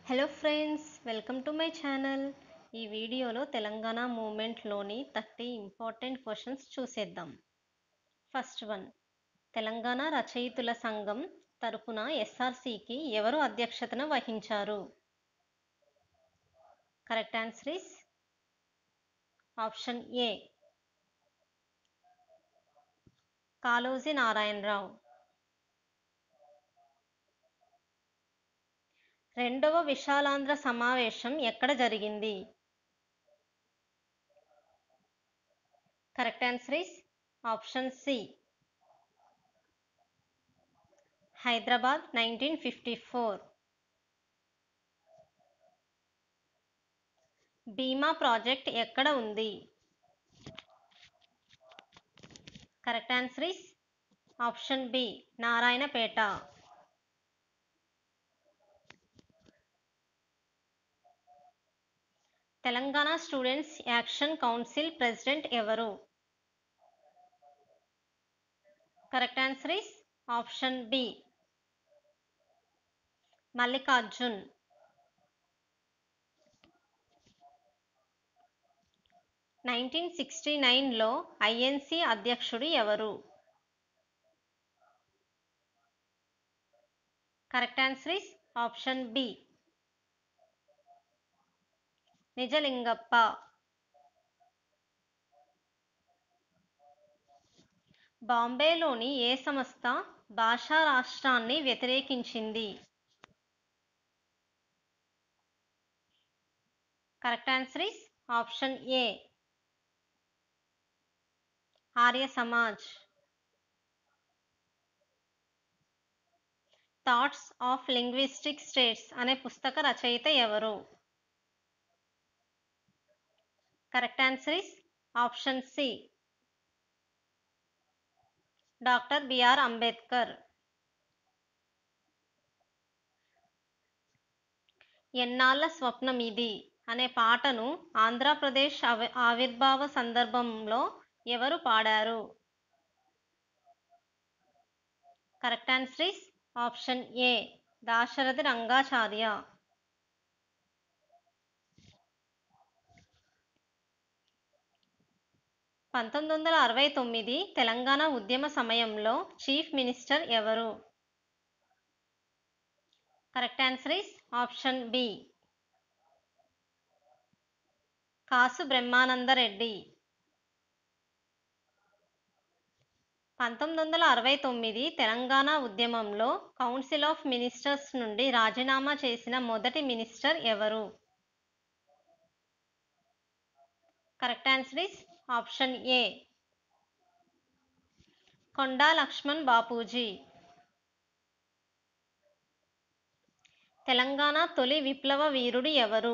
hello friends welcome to my channel ఈ వీడియోలో తెలంగాణ మూమెంట్లోని థర్టీ ఇంపార్టెంట్ క్వశ్చన్స్ చూసేద్దాం ఫస్ట్ వన్ తెలంగాణ రచయితుల సంఘం తరపున ఎస్ఆర్సికి ఎవరు అధ్యక్షతన వహించారు correct answer is option A Kaloji Narayana Rao రెండవ విశాలాంధ్ర సమావేశం ఎక్కడ జరిగింది correct answer is option C Hyderabad nineteen fifty four Bhima project ఎక్కడ ఉంది correct answer is option B Narayanpet Telangana students action council president ఎవరు correct answer is option B Mallikarjun nineteen sixty నైన్లో ఐఎన్సి అధ్యక్షుడు ఎవరు correct answer is option B Nijalingappa బాంబేలోని ఏ సంస్థ భాషా రాష్ట్రాన్ని వ్యతిరేకించింది correct answer is option A Arya Samaj thoughts of linguistic states అనే పుస్తక రచయిత ఎవరు correct answer is option C doctor BR Ambedkar ఎన్నాళ్ళ స్వప్నం ఇది అనే పాటను ఆంధ్రప్రదేశ్ ఆవిర్భావ సందర్భంలో ఎవరు పాడారు correct answer is option A Dasarathi Rangacharya పంతొమ్మిది వందల అరవై తొమ్మిది తెలంగాణ ఉద్యమ సమయంలో చీఫ్ మినిస్టర్ ఎవరు correct answer is option B Kasu Brahmananda Reddy పంతొమ్మిది వందల అరవై తొమ్మిది తెలంగాణ ఉద్యమంలో కౌన్సిల్ ఆఫ్ మినిస్టర్స్ నుండి రాజీనామా చేసిన మొదటి మినిస్టర్ ఎవరు correct answer is option A Konda Laxman Bapuji Telangana తొలి విప్లవ వీరుడు ఎవరు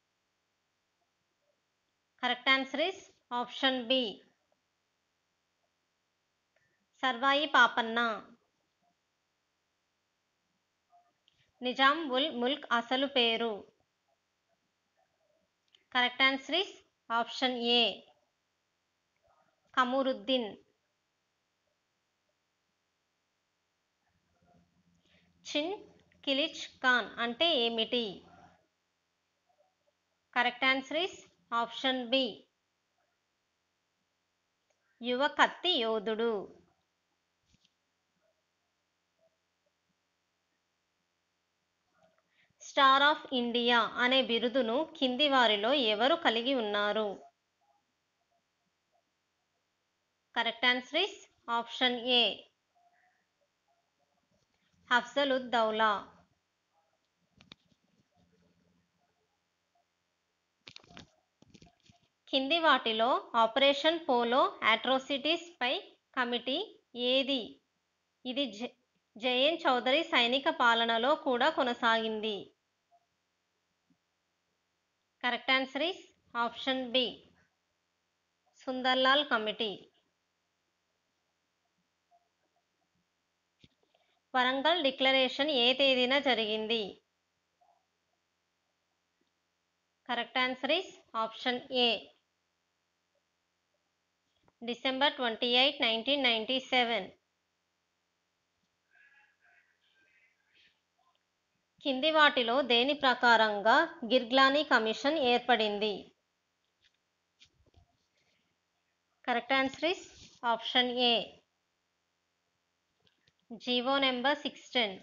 correct answer is option B Sarvai Papanna Nizam ul Mulk అసలు పేరు correct answer is option A Qamaruddin Chin Qilich Khan అంటే ఏమిటి correct answer is option B యువ కత్తి యోధుడు స్టార్ ఆఫ్ ఇండియా అనే బిరుదును కింది వారిలో ఎవరు కలిగి ఉన్నారు correct answer is option A Afzaluddaula కింది వాటిలో ఆపరేషన్ పోలో అట్రోసిటీస్ పై కమిటీ ఏది ఇది జయన్ చౌదరి సైనిక పాలనలో కూడా కొనసాగింది correct answer is option B Sundarlal committee Warangal declaration ఏ తేదీన జరిగింది correct answer is option A December twenty eight nineteen ninety seven కింది వాటిలో దేని ప్రకారంగా గిర్గ్లానీ కమిషన్ ఏర్పడింది correct answer is option A GO number six ten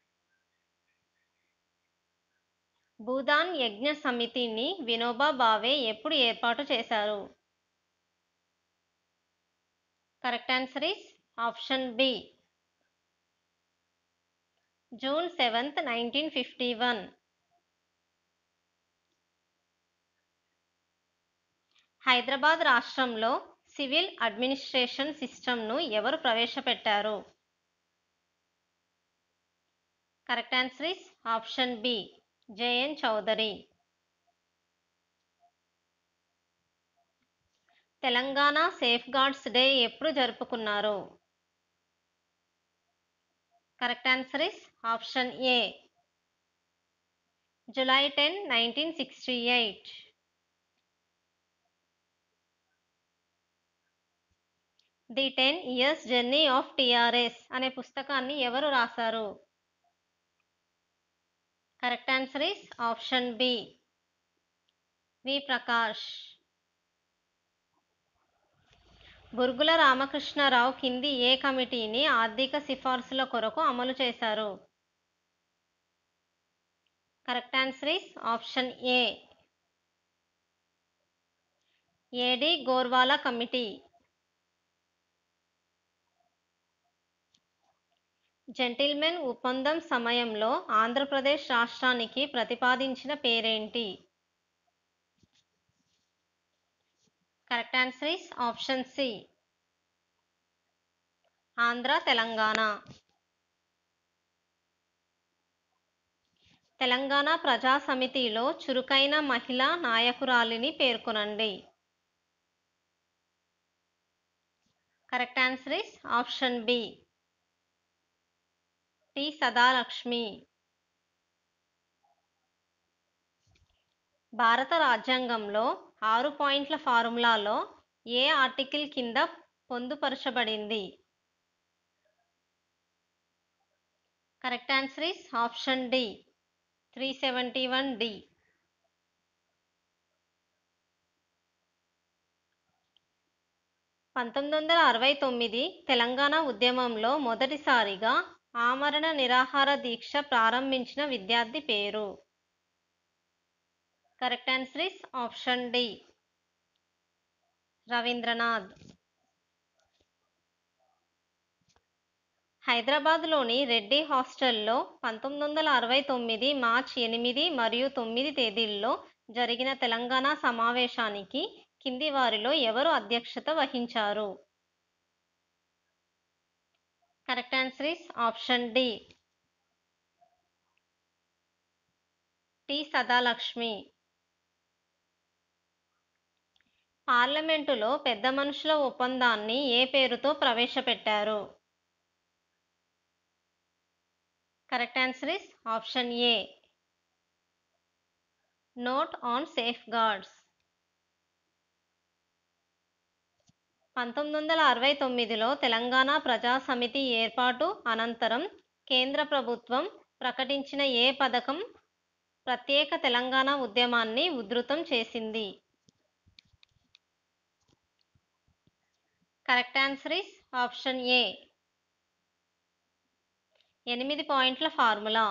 Bhoodan Yagna సమితిని వినోబా భావే ఎప్పుడు ఏర్పాటు చేశారు correct answer is option B June seventh nineteen fifty one Hyderabad రాష్ట్రంలో సివిల్ అడ్మినిస్ట్రేషన్ సిస్టమ్ను ఎవరు ప్రవేశపెట్టారు correct answer is option B J N Chaudhuri Telangana safeguards day ఎప్పుడు జరుపుకున్నారు correct answer is option A July ten nineteen sixty eight the ten years journey of TRS అనే పుస్తకాన్ని ఎవరు రాశారు correct answer is option B V Prakash Burgula Ramakrishnarao కింది ఏ కమిటీని ఆర్థిక సిఫార్సుల కొరకు అమలు చేశారు correct answer is option A A D Gorwala committee gentlemen ఒప్పందం సమయంలో ఆంధ్రప్రదేశ్ రాష్ట్రానికి ప్రతిపాదించిన పేరేంటి correct answer is option C Andhra Telangana Telangana Praja సమితిలో చురుకైన మహిళా నాయకురాలిని పేర్కొనండి correct answer is option B T Sadalakshmi భారత రాజ్యాంగంలో ఆరు పాయింట్ల ఫార్ములాలో ఏ ఆర్టికల్ కింద పొందుపరచబడింది correct answer is option D three seventy one D పంతొమ్మిది వందల అరవై తొమ్మిది తెలంగాణ ఉద్యమంలో మొదటిసారిగా ఆమరణ నిరాహార దీక్ష ప్రారంభించిన విద్యార్థి పేరు correct answer is option D Ravindranath హైదరాబాద్లోని రెడ్డి హాస్టల్లో పంతొమ్మిది వందల అరవై తొమ్మిది మార్చ్ ఎనిమిది మరియు తొమ్మిది తేదీల్లో జరిగిన తెలంగాణ సమావేశానికి కింది వారిలో ఎవరు అధ్యక్షత వహించారు correct answer is option D T Sadalakshmi పార్లమెంటులో పెద్ద మనుషుల ఒప్పందాన్ని ఏ పేరుతో ప్రవేశపెట్టారు correct answer is option A note on safeguards పంతొమ్మిది వందల అరవై తొమ్మిదిలో తెలంగాణ ప్రజా సమితి ఏర్పాటు అనంతరం కేంద్ర ప్రభుత్వం ప్రకటించిన ఏ పథకం ప్రత్యేక తెలంగాణ ఉద్యమాన్ని ఉధృతం చేసింది correct answer is option A ఎనిమిది పాయింట్ల ఫార్ములా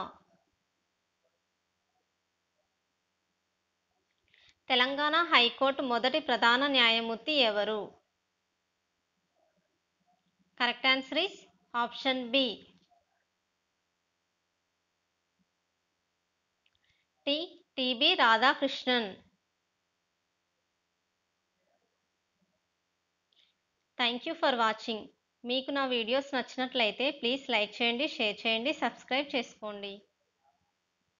తెలంగాణ హైకోర్టు మొదటి ప్రధాన న్యాయమూర్తి ఎవరు correct answer is option B T T B Radhakrishnan thank you for watching మీకు నా వీడియోస్ నచ్చినట్లయితే ప్లీజ్ లైక్ చేయండి షేర్ చేయండి సబ్స్క్రైబ్ చేసుకోండి